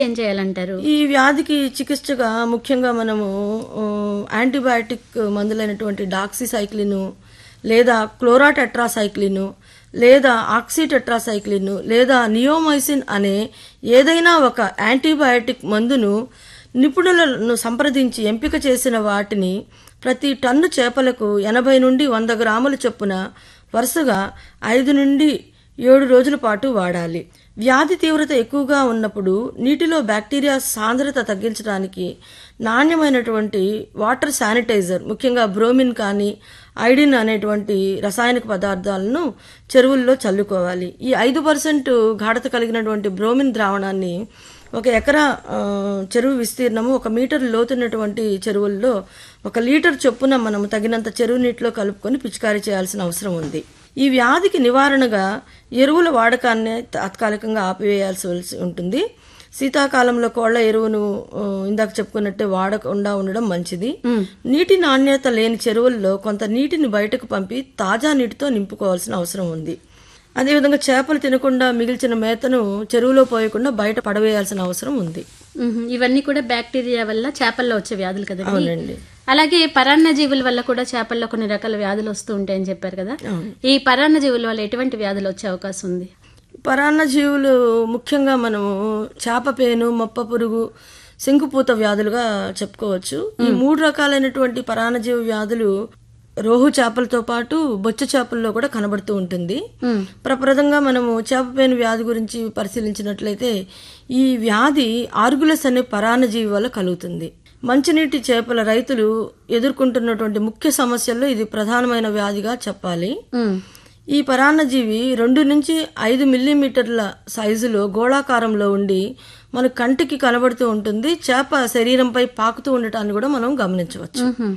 ఏం చేయాలంటారు ఈ వ్యాధికి చికిత్సగా ముఖ్యంగా మనము ఆ, యాంటీబయాటిక్ మందులైనటువంటి డాక్సిసైక్లిన్ లేదా క్లోరాటెట్రాసైక్లిన్ లేదా ఆక్సిటెట్రాసైక్లిన్ లేదా నియోమైసిన్ అనే ఏదైనా ఒక యాంటీబయాటిక్ మందును నిపుణులను సంప్రదించి ఎంపిక చేసిన వాటిని ప్రతి టన్ను చేపలకు ఎనభై నుండి వంద గ్రాముల చొప్పున వరుసగా ఐదు నుండి ఏడు రోజుల పాటు వాడాలి వ్యాధి తీవ్రత ఎక్కువగా ఉన్నప్పుడు నీటిలో బ్యాక్టీరియా సాంద్రత తగ్గించడానికి నాణ్యమైనటువంటి వాటర్ శానిటైజర్ ముఖ్యంగా బ్రోమిన్ కానీ ఐడిన్ అనేటువంటి రసాయనిక పదార్థాలను చెరువుల్లో చల్లుకోవాలి ఈ ఐదు పర్సెంట్ గాఢత కలిగినటువంటి బ్రోమిన్ ద్రావణాన్ని ఒక ఎకరా ఆ, చెరువు విస్తీర్ణము ఒక మీటర్ లోతున్నటువంటి చెరువుల్లో ఒక లీటర్ చొప్పున మనం తగినంత చెరువు నీటిలో కలుపుకొని పిచికారీ చేయాల్సిన అవసరం ఉంది ఈ వ్యాధికి నివారణగా ఎరువుల వాడకాన్ని తాత్కాలికంగా ఆపివేయాల్సి ఉంటుంది శీతాకాలంలో కోళ్ల ఎరువును ఆ, ఇందాక చెప్పుకున్నట్టే వాడకుండా ఉండడం మంచిది నీటి నాణ్యత లేని చెరువుల్లో కొంత నీటిని బయటకు పంపి తాజా నీటితో నింపుకోవాల్సిన అవసరం ఉంది అదేవిధంగా చేపలు తినకుండా మిగిల్చిన మేతను చెరువులో పోయకుండా బయట పడవేయాల్సిన అవసరం ఉంది మ్మ్. ఇవన్నీ కూడా బ్యాక్టీరియా వల్ల చేపల్లో వచ్చే వ్యాధులు కదండి అవునండి అలాగే పరాన్న జీవుల వల్ల కూడా చేపల్లో కొన్ని రకాల వ్యాధులు వస్తూ ఉంటాయని చెప్పారు కదా ఈ పరాన్న జీవుల వల్ల ఎటువంటి వ్యాధులు వచ్చే అవకాశం ఉంది పరాన్న జీవులు ముఖ్యంగా మనము చేప పేను మొప్ప పురుగు శంకుపూత వ్యాధులుగా చెప్పుకోవచ్చు ఈ మూడు రకాలైనటువంటి పరాన్నజీవ వ్యాధులు రోహు చేపలతో పాటు బొచ్చ చేపల్లో కూడా కనబడుతూ ఉంటుంది మ్మ్. ప్రప్రదంగా మనము చేపపేను వ్యాధి గురించి పరిశీలించినట్లయితే ఈ వ్యాధి ఆర్గులస్ అనే పరాన్నజీవి వల్ల కలుగుతుంది మంచినీటి చేపల రైతులు ఎదుర్కొంటున్నటువంటి ముఖ్య సమస్యల్లో ఇది ప్రధానమైన వ్యాధిగా చెప్పాలి మ్మ్. ఈ పరాన్నజీవి రెండు నుంచి ఐదు మిల్లీమీటర్ల సైజులో గోళాకారంలో ఉండి మన కంటికి కనబడుతూ ఉంటుంది చేప శరీరంపై పాకుతూ ఉండటాన్ని కూడా మనం గమనించవచ్చు మ్మ్.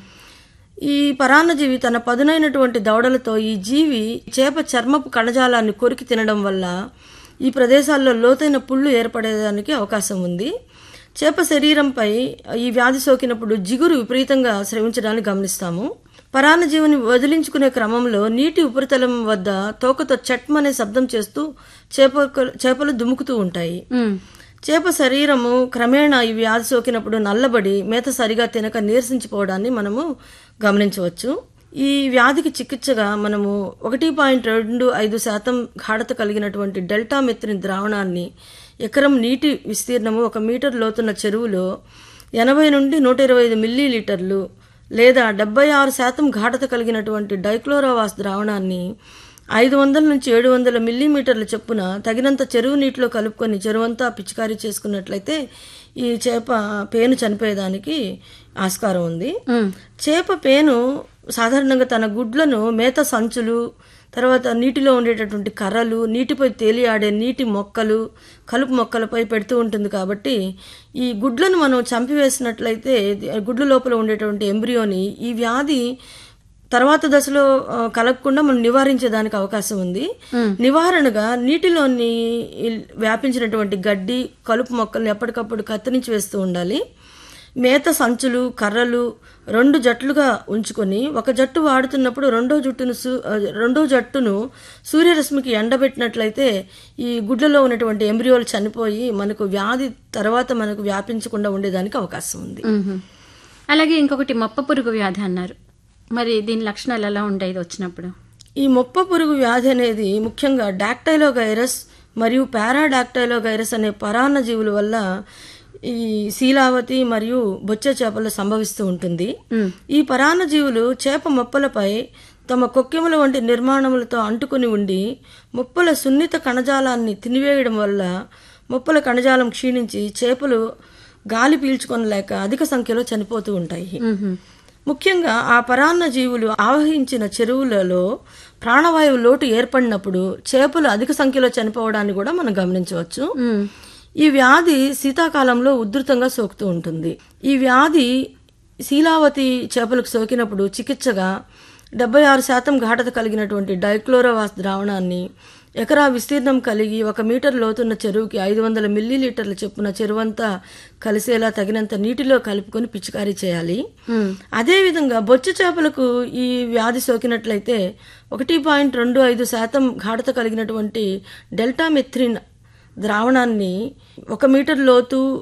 ఈ పరాన్నజీవి తన పదునైనటువంటి దవడలతో ఈ జీవి చేప చర్మపు కణజాలాన్ని కొరికి తినడం వల్ల ఈ ప్రదేశాల్లో లోతైన పుళ్ళు ఏర్పడేదానికి అవకాశం ఉంది చేప శరీరంపై ఈ వ్యాధి సోకినప్పుడు జిగురు విపరీతంగా స్రవించడాన్ని గమనిస్తాము పరాన్నజీవిని వదిలించుకునే క్రమంలో నీటి ఉపరితలం వద్ద తోకతో చట్మనే శబ్దం చేస్తూ చేప చేపలు దుముకుతూ ఉంటాయి మ్మ్. చేప శరీరము క్రమేణా ఈ వ్యాధి సోకినప్పుడు నల్లబడి మేత సరిగా తినక నీరసించిపోవడాన్ని మనము గమనించవచ్చు ఈ వ్యాధికి చికిత్సగా మనము ఒకటి పాయింట్ రెండు ఐదు శాతం గాఢత కలిగినటువంటి డెల్టా మెత్రిన్ ద్రావణాన్ని ఎకరం నీటి విస్తీర్ణము ఒక మీటర్ లోతున్న చెరువులో ఎనభై నుండి నూట ఇరవై ఐదు మిల్లీ లీటర్లు లేదా డెబ్బై ఆరు శాతం గాఢత కలిగినటువంటి డైక్లోరోవాస్ ద్రావణాన్ని ఐదు వందల నుంచి ఏడు వందల మిల్లీమీటర్ల చొప్పున తగినంత చెరువు నీటిలో కలుపుకొని చెరువంతా పిచికారీ చేసుకున్నట్లయితే ఈ చేప పేను చనిపోయేదానికి ఆస్కారం ఉంది మ్మ్. చేప పేను సాధారణంగా తన గుడ్లను మేత సంచులు తర్వాత నీటిలో ఉండేటటువంటి కర్రలు నీటిపై తేలియాడే నీటి మొక్కలు కలుపు మొక్కలపై పెడుతూ ఉంటుంది కాబట్టి ఈ గుడ్లను మనం చంపివేసినట్లయితే గుడ్ల లోపల ఉండేటువంటి ఎంబ్రియోని ఈ వ్యాధి తర్వాత దశలో ఆ, కలగకుండా మనం నివారించేదానికి అవకాశం ఉంది నివారణగా నీటిలోని ఈ వ్యాపించినటువంటి గడ్డి కలుపు మొక్కల్ని ఎప్పటికప్పుడు కత్తిరించి వేస్తూ ఉండాలి మేత సంచులు కర్రలు రెండు జట్లుగా ఉంచుకొని ఒక జట్టు వాడుతున్నప్పుడు రెండో జుట్టును సూ- ఆ, రెండో జట్టును సూర్యరశ్మికి ఎండబెట్టినట్లయితే ఈ గుడ్లలో ఉన్నటువంటి ఎంబ్రియోలు చనిపోయి మనకు వ్యాధి తర్వాత మనకు వ్యాపించకుండా ఉండేదానికి అవకాశం ఉంది మ్మ్. అలాగే ఇంకొకటి మొప్ప పురుగు వ్యాధి అన్నారు మరి దీని లక్షణాలు ఎలా ఉంటాయి ఇది వచ్చినప్పుడు ఈ మొప్ప పురుగు వ్యాధి అనేది ముఖ్యంగా డాక్టైలోగైరస్ మరియు పారాడాక్టైలోగైరస్ అనే పరాన్న జీవుల వల్ల ఈ శీలావతి మరియు బొచ్చ చేపలు సంభవిస్తూ ఉంటుంది మ్మ్. ఈ పరాన్న జీవులు చేప మొప్పలపై తమ కొక్కెముల వంటి నిర్మాణములతో అంటుకుని ఉండి మొప్పల సున్నిత కణజాలాన్ని తినివేయడం వల్ల మొప్పల కణజాలం క్షీణించి చేపలు గాలి పీల్చుకొనలేక అధిక సంఖ్యలో చనిపోతూ ఉంటాయి మ్మ్. ముఖ్యంగా ఆ పరాన్న జీవులు ఆవహించిన చెరువులలో ప్రాణవాయువు లోటు ఏర్పడినప్పుడు చేపలు అధిక సంఖ్యలో చనిపోవడాన్ని కూడా మనం గమనించవచ్చు మ్మ్. ఈ వ్యాధి శీతాకాలంలో ఉధృతంగా సోకుతూ ఉంటుంది ఈ వ్యాధి శీలావతి చేపలకు సోకినప్పుడు చికిత్సగా డెబ్బై ఆరు శాతం ఘాటత కలిగినటువంటి డైక్లోరోవాస్ ద్రావణాన్ని ఎకరా విస్తీర్ణం కలిగి ఒక మీటర్ లోతున్న చెరువుకి ఐదు వందల మిల్లీలీటర్ల చొప్పున చెరువంతా కలిసేలా తగినంత నీటిలో కలుపుకొని పిచికారీ చేయాలి మ్మ్. అదేవిధంగా బొచ్చు చేపలకు ఈ వ్యాధి సోకినట్లయితే ఒకటి పాయింట్ రెండు ఐదు శాతం గాఢత కలిగినటువంటి డెల్టా మెథ్రిన్ ద్రావణాన్ని ఒక మీటర్ లోతు